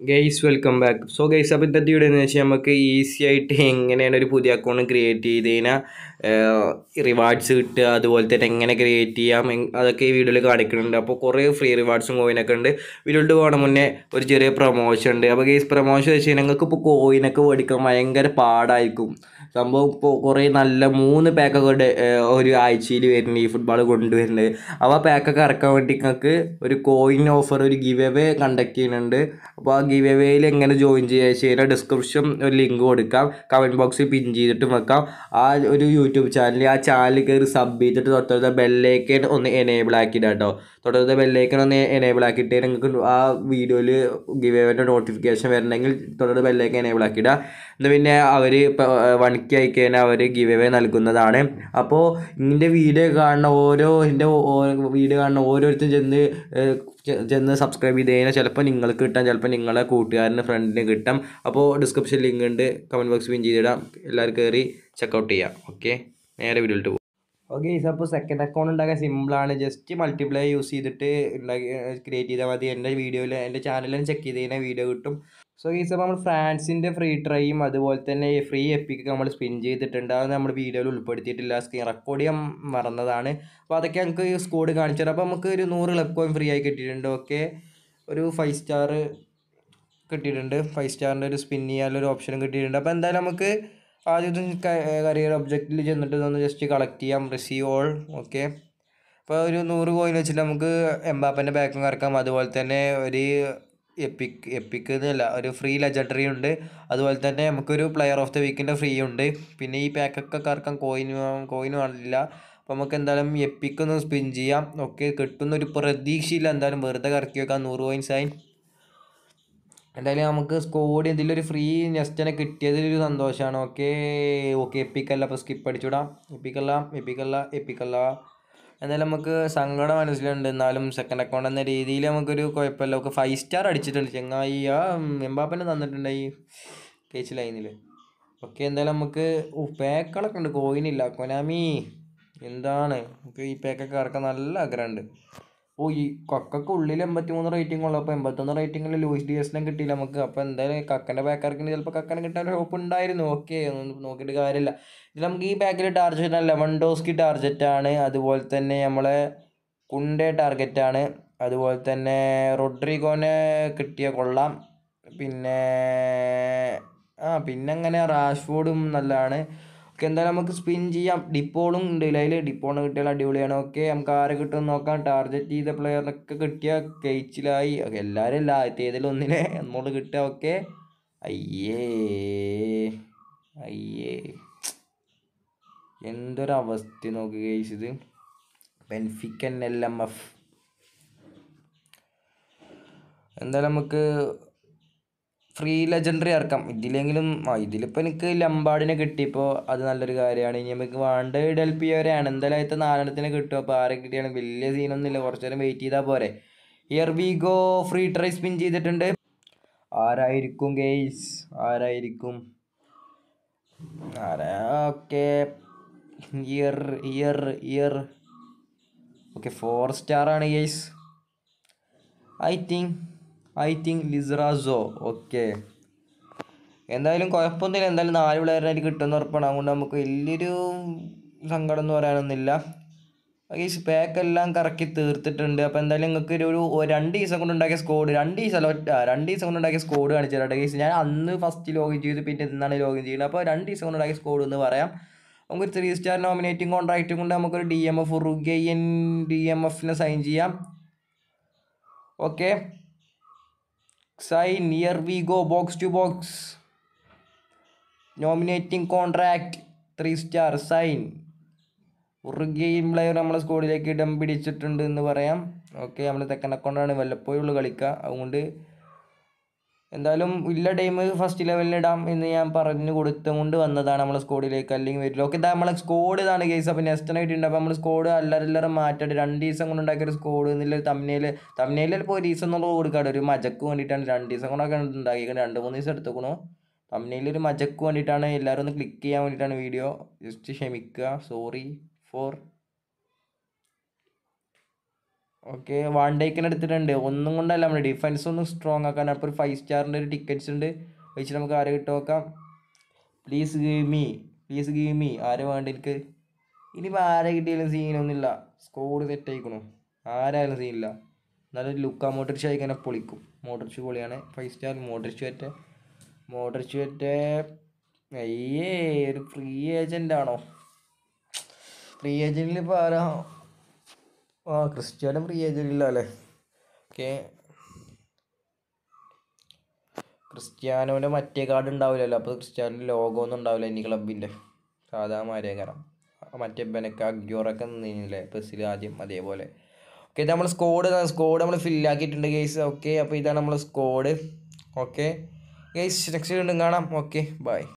guys welcome back so guys അപ്പോൾ ഇന്നത്തെ video എന്ന് വെച്ചാൽ നമുക്ക് ഈസി ആയിട്ട് എങ്ങനെയാണ് ഒരു പുതിയ അക്കൗണ്ട് ക്രിയേറ്റ് ചെയ്ത് കഴിഞ്ഞാൽ റിവാർഡ്സ് കിട്ടുക അതുപോലെ തന്നെ എങ്ങനെ ക്രിയേറ്റ് ചെയ്യാം എങ് അതൊക്കെ ഈ വീഡിയോയിൽ കാണിക്കുന്നുണ്ട് അപ്പോൾ കുറേ ഫ്രീ റിവാർഡ്സും കോയിനൊക്കെ ഉണ്ട് വീഡിയോയിട്ട് പോകണം മുന്നേ ഒരു ചെറിയ പ്രൊമോഷൻ ഉണ്ട് അപ്പോൾ ഗൈസ് പ്രൊമോഷൻ വെച്ച് കഴിഞ്ഞാൽ നിങ്ങൾക്ക് ഇപ്പോൾ കോയിനൊക്കെ മേടിക്കാൻ ഭയങ്കര പാടായിരിക്കും സംഭവം ഇപ്പോൾ കുറേ നല്ല മൂന്ന് പാക്കൊക്കെ ഡെ- ഏഹ് ഒരു ആഴ്ചയിൽ വരുന്നുണ്ട് ഈ ഫുട്ബോൾ കൊണ്ടുവരുന്നുണ്ട് അപ്പോൾ ആ പാക്കൊക്കെ ഇറക്കാൻ വേണ്ടി നിങ്ങൾക്ക് ഒരു കോയിൻ ഓഫർ ഒരു ഗിവ് അവേ കണ്ടക്ട് ചെയ്യുന്നുണ്ട് അപ്പോൾ ആ ഗിവ് അവേയിൽ എങ്ങനെ ജോയിൻ ചെയ്യുക ചെയ്യുന്ന ഡിസ്ക്രിപ്ഷൻ ഒരു ലിങ്ക് കൊടുക്കാം കമൻറ്റ് ബോക്സിൽ പിൻ ചെയ്തിട്ടും വെക്കാം ആ ഒരു യൂട്യൂബ് ചാനൽ ആ ചാനൽ കയറി സബ് ചെയ്തിട്ട് തൊട്ടടുത്ത ബെല്ലേക്കൻ ഒന്ന് എനേബിൾ ആക്കിയിടാം കേട്ടോ തൊട്ടടുത്ത ബെല്ലേക്കൻ ഒന്ന് എനേബിൾ ആക്കിയിട്ട് നിങ്ങൾക്ക് ആ വീഡിയോയിൽ ഗിവ് അവേൻ്റെ നോട്ടിഫിക്കേഷൻ വരണമെങ്കിൽ തൊട്ടടുത്ത ബെല്ലേക്ക് എനേബിൾ ആക്കിയിടുക എന്ന് പിന്നെ അവർ വൺ കെ ആയി കഴിഞ്ഞാൽ അവർ ഗിവ് അവേ നൽകുന്നതാണ് അപ്പോൾ ഇതിൻ്റെ വീഡിയോ കാണുന്ന ഓരോ എൻ്റെ വീഡിയോ കാണുന്ന ഓരോരുത്തരും ചെന്ന് ഏഹ്, ചെ- ചെന്ന് സബ്സ്ക്രൈബ് ചെയ്ത് കഴിഞ്ഞാൽ ചിലപ്പോൾ നിങ്ങൾക്ക് കിട്ടാം ചിലപ്പോൾ നിങ്ങളെ കൂട്ടുകാരന് ഫ്രണ്ടിന് കിട്ടാം അപ്പോൾ ഡിസ്ക്രിപ്ഷൻ ലിങ്ക് ഉണ്ട് കമൻറ്റ് ബോക്സ് പിൻ ചെയ്തിടാം എല്ലാവരും കയറി ചെക്കൗട്ട് ചെയ്യാം ഓക്കെ നേരെ വീഡിയോയിലോട്ട് പോകും ഓക്കെ അപ്പോൾ സെക്കൻഡ് അക്കൗണ്ട് ഉണ്ടാക്കാൻ സിമ്പിളാണ് ജസ്റ്റ് മൾട്ടിപ്ലൈ യൂസ് ചെയ്തിട്ട് ഉണ്ടാക്കി ക്രിയേറ്റ് ചെയ്താൽ മതി എൻ്റെ വീഡിയോയിൽ എൻ്റെ ചാനലിൽ ചെക്ക് ചെയ്ത് കഴിഞ്ഞാൽ വീഡിയോ കിട്ടും സോ ഗീസ് അപ്പോൾ നമ്മൾ ഫ്രാൻസിൻ്റെ ഫ്രീ ട്രൈയും അതുപോലെ തന്നെ ഫ്രീ എപ്പിക്ക് നമ്മൾ സ്പിൻ ചെയ്തിട്ടുണ്ട് അത് നമ്മൾ വീഡിയോയിൽ ഉൾപ്പെടുത്തിയിട്ടില്ല സ്ക്രീൻ റെക്കോർഡ് ചെയ്യാൻ മറന്നതാണ് അപ്പോൾ അതൊക്കെ നമുക്ക് സ്കോഡ് കാണിച്ചു തരാം അപ്പോൾ നമുക്ക് ഒരു നൂറ് ക്ലബ് കോയിൻ ഫ്രീ ആയി കിട്ടിയിട്ടുണ്ട് ഓക്കെ ഒരു ഫൈവ് സ്റ്റാർ കിട്ടിയിട്ടുണ്ട് ഫൈവ് സ്റ്റാറിൻ്റെ ഒരു സ്പിൻ ചെയ്യാനുള്ള ഒരു ഓപ്ഷനും കിട്ടിയിട്ടുണ്ട് അപ്പോൾ എന്തായാലും നമുക്ക് ആദ്യം കരിയർ ഒബ്ജക്റ്റിൽ ചെന്നിട്ട് ഇതൊന്ന് ജസ്റ്റ് കളക്ട് ചെയ്യാം റിസീവ് ഓൾ ഓക്കെ അപ്പോൾ ഒരു നൂറ് കോയിൻ വെച്ചിട്ട് നമുക്ക് എംബാപ്പൻ്റെ ബാക്കും കറക്കാം അതുപോലെ തന്നെ ഒരു എപ്പിക് എപ്പിക് എന്നല്ല ഒരു ഫ്രീ ലെജൻഡറി ഉണ്ട് അതുപോലെ തന്നെ നമുക്കൊരു പ്ലെയർ ഓഫ് ദ വീക്കിൻ്റെ ഫ്രീ ഉണ്ട് പിന്നെ ഈ പാക്കൊക്കെ കറക്കാൻ കോയിൻ കോയിൻ കാണില്ല അപ്പോൾ നമുക്ക് എന്തായാലും എപ്പിക്ക് ഒന്ന് സ്പിൻ ചെയ്യാം ഓക്കെ കിട്ടുന്ന ഒരു പ്രതീക്ഷയില്ല എന്തായാലും വെറുതെ കറക്കി വെക്കാം നൂറ് കോയിൻസ് ആയി എന്തായാലും നമുക്ക് സ്കോഡ് ഇതിലൊരു ഫ്രീ നെസ്റ്റനെ കിട്ടിയതിലൊരു സന്തോഷമാണ് ഓക്കെ ഓക്കെ എപ്പിക്കല്ല അപ്പോൾ സ്കിപ്പ് അടിച്ചുവിടാം എപ്പിക്കല്ല എപ്പിക്കല്ല എപ്പിക്കല്ല എന്തായാലും നമുക്ക് സങ്കടം മനസ്സിലുണ്ട് എന്നാലും സെക്കൻഡ് അക്കൗണ്ട് എന്ന രീതിയിൽ നമുക്കൊരു കുഴപ്പമില്ല നമുക്ക് ഫൈവ് സ്റ്റാർ അടിച്ചിട്ടുണ്ട് ചെങ്ങായി ആ എംബാപ്പനെ തന്നിട്ടുണ്ട് ഈ കേച്ച് ലൈനിൽ ഓക്കെ എന്തായാലും നമുക്ക് ഓ പാക്കുകളൊക്കെ ഉണ്ട് കോയിനില്ല കൊനാമി എന്താണ് നമുക്ക് ഈ പാക്കൊക്കെ ഇറക്കാൻ നല്ല ആഗ്രഹമുണ്ട് ഓ ഈ കക്കക്ക് ഉള്ളിൽ എൺപത്തി മൂന്ന് റേറ്റിംഗ് ഉള്ളൂ അപ്പോൾ എൺപത്തൊന്ന് റേറ്റിംഗിൽ ലൂയിസ് ഡി എസിനെ കിട്ടിയില്ല നമുക്ക് അപ്പോൾ എന്തായാലും കക്കൻ്റെ ബാക്കാർക്കിന് ചിലപ്പോൾ കക്കനെ കിട്ടാൻ ഹോപ്പ് ഉണ്ടായിരുന്നു ഓക്കെ ഒന്നും നോക്കിയിട്ട് കാര്യമില്ല ഇതിൽ നമുക്ക് ഈ ബാക്കിൽ ടാർജറ്റ് അല്ല വണ്ടോസ്കി ടാർജറ്റ് ആണ് അതുപോലെ തന്നെ നമ്മളെ കുണ്ടേ ടാർഗറ്റ് ആണ് അതുപോലെ തന്നെ റൊഡ്രിഗോനെ കിട്ടിയ കൊള്ളാം പിന്നെ ആ പിന്നെ അങ്ങനെ റാഷ്ഫോർഡും നല്ലതാണ് ഓക്കെ എന്തായാലും നമുക്ക് സ്പിൻ ചെയ്യാം ഡിപ്പോളും ഉണ്ട് അതിൽ ഡിപ്പോണ് കിട്ടിയാൽ അടിപൊളിയാണ് ഓക്കെ നമുക്ക് ആരെ കിട്ടുമെന്ന് നോക്കാം ടാർഗറ്റ് ചെയ്ത പ്ലെയറിനൊക്കെ കിട്ടിയ കെയ്ച്ചിലായി എല്ലാവരും ഇല്ല ഏതെങ്കിലും ഒന്നിനെ നമ്മോട് കിട്ടുക ഓക്കെ അയ്യേ അയ്യേ എന്തൊരവസ്ഥ നോക്ക് കേസ് ഇത് ബെൻഫിക്കൻ എൽ എം എഫ് എന്തായാലും നമുക്ക് ഫ്രീ ലെജൻഡറി ഇറക്കാം ഇതിലെങ്കിലും ആ ഇതിലിപ്പോൾ എനിക്ക് ലംബാഡിനെ കിട്ടിയപ്പോൾ അത് നല്ലൊരു കാര്യമാണ് ഇനി നമുക്ക് വേണ്ട ഡെൽപ്പിയവരെയാണ് എന്തായാലും അതിലത്തെ നാലെണ്ണത്തിന് കിട്ടും അപ്പോൾ ആരെ കിട്ടിയാണ് വലിയ സീനൊന്നുമില്ല കുറച്ച് നേരം വെയിറ്റ് ചെയ്താൽ പോരെ here we go free try spin ചെയ്തിട്ടുണ്ട് ആരായിരിക്കും ഗെയ്സ് ആരായിരിക്കും ആരാ ഓക്കെ ഇയർ ഇയർ ഇയർ ഓക്കെ ഫോർ സ്റ്റാർ ആണ് guys I think I think Lizarazu okay എന്തായാലും കുഴപ്പമൊന്നുമില്ല എന്തായാലും നാല് പിള്ളേരായിട്ട് കിട്ടുമെന്ന് ഉറപ്പാണ് അതുകൊണ്ട് നമുക്ക് വലിയൊരു സങ്കടം എന്ന് പറയാനൊന്നുമില്ല ഈ പാക്ക് എല്ലാം കറക്കി തീർത്തിട്ടുണ്ട് അപ്പോൾ എന്തായാലും നിങ്ങൾക്ക് ഒരു ഒരു രണ്ട് ദിവസം കൊണ്ട് ഉണ്ടാക്കിയ സ്കോഡ് രണ്ട് ദിവസം അല്ല ഒറ്റ- ആ, രണ്ട് ദിവസം കൊണ്ട് ഉണ്ടാക്കിയ സ്കോഡ് കാണിച്ചു തരാം ഗൈസ് ഞാൻ അന്ന് ഫസ്റ്റ് ലോഗിൻ ചെയ്തു പിന്നെ ഇന്നാണ് ലോഗിൻ ചെയ്യുന്നത് അപ്പോൾ രണ്ട് ദിവസം കൊണ്ട് ഉണ്ടാക്കിയ സ്കോഡ് എന്ന് പറയാം നമുക്കൊരു ത്രീ സ്റ്റാർ നോമിനേറ്റിംഗ് കോൺട്രാക്റ്റും കൊണ്ട് നമുക്കൊരു ഡി എം എഫ് റുഗെയൻ ഡി എം എഫിനെ സൈൻ ചെയ്യാം okay sign here we go box to box nominating contract three star sign ഉറുഗെയിൻ പ്ലെയർ നമ്മളെ സ്കോഡിലേക്ക് ഇടം പിടിച്ചിട്ടുണ്ട് എന്ന് പറയാം ഓക്കെ നമ്മൾ തെക്കൻ അക്കൗണ്ടാണ് വല്ലപ്പോഴും ഉള്ളു കളിക്കുക അതുകൊണ്ട് എന്തായാലും ഇല്ല ടൈം ഫസ്റ്റ് ലെവലിൽ ഇടാം എന്ന് ഞാൻ പറഞ്ഞു കൊടുത്തുകൊണ്ട് വന്നതാണ് നമ്മളെ സ്കോഡിലേക്ക് അല്ലെങ്കിൽ വരില്ല ഓക്കെ ഇതാ നമ്മളെ സ്കോഡ് ഇതാണ് കേസ് അപ്പോൾ നെക്സ്റ്റ് ആയിട്ടുണ്ട് അപ്പോൾ നമ്മൾ സ്കോഡ് അല്ലറല്ലറ മാറ്റാണ്ട് രണ്ട് ദിവസം കൊണ്ട് ഉണ്ടാക്കിയ ഒരു സ്കോഡ് എന്നുള്ള തമ്മിൽ തമ്മിൽ ഇപ്പോൾ ഒരു ദിവസം എന്നുള്ള കൊടുക്കാറ് ഒരു മജക്ക് വേണ്ടിയിട്ടാണ് രണ്ട് ദിവസം കൊണ്ടൊക്കെ ഉണ്ടാക്കിയത് രണ്ട് മൂന്ന് ദിവസം എടുത്തേക്കണു തമ്മിൽ ഒരു മജക്ക് വേണ്ടിയിട്ടാണ് എല്ലാവരും ഒന്ന് ക്ലിക്ക് ചെയ്യാൻ വേണ്ടിയിട്ടാണ് വീഡിയോ ജസ്റ്റ് ക്ഷമിക്കുക സോറി ഫോർ ഓക്കെ വൺ ഡേക്കിന് എടുത്തിട്ടുണ്ട് ഒന്നും കൊണ്ടല്ല നമ്മൾ ഡിഫൻസ് ഒന്നും സ്ട്രോങ് ആക്കാൻ അപ്പോൾ ഒരു ഫൈവ് സ്റ്റാറിൻ്റെ ഒരു ടിക്കറ്റ്സ് ഉണ്ട് വെച്ചിട്ട് നമുക്ക് ആരെ കിട്ടും നോക്കാം please give me please give me ആരെ വേണ്ട എനിക്ക് ഇനിയിപ്പോൾ ആരെ കിട്ടിയാലും സീനൊന്നുമില്ല സ്കോഡ് സെറ്റ് ആയിക്കണു ആരായാലും സീനില്ല എന്നാലും ലുക്ക മോട്ടറിച്ച് അയക്കാനെ പൊളിക്കും മോട്ടറിച്ച് പൊളിയാണ് ഫൈവ് സ്റ്റാർ മോട്ടറിച്ച് പറ്റ മോട്ടറിച്ച് പറ്റ അയ്യേ ഒരു ഫ്രീ ഏജൻ്റ് ആണോ ഫ്രീ ഏജൻറ്റിൽ ഇപ്പോൾ ആരാ ആ ക്രിസ്ത്യാനോ ഫ്രീ ഏജൻ്റ് ഇല്ല അല്ലേ ഓക്കെ ക്രിസ്ത്യാനോൻ്റെ മറ്റേ കാർഡ് ഉണ്ടാവില്ലല്ലോ അപ്പോൾ ക്രിസ്ത്യാനോൻ്റെ ലോഗോ ഒന്നും ഉണ്ടാവില്ല ഇനി ക്ലബിൻ്റെ സാധാ മാരേകരം മറ്റേ ബെനക്ക അഗ്യോറൊക്കെ നിന്നില്ലേ ബസ്സിൽ ആദ്യം അതേപോലെ ഓക്കെ ഇത് നമ്മൾ സ്കോഡ് സ്കോഡ് നമ്മൾ ഫില്ലാക്കിയിട്ടുണ്ട് ഗെയ്സ് ഓക്കെ അപ്പോൾ ഇതാണ് നമ്മൾ സ്കോഡ് ഓക്കെ ഗെയ്സ് നെക്സ്റ്റ് വീണ്ടും കാണാം ഓക്കെ ബൈ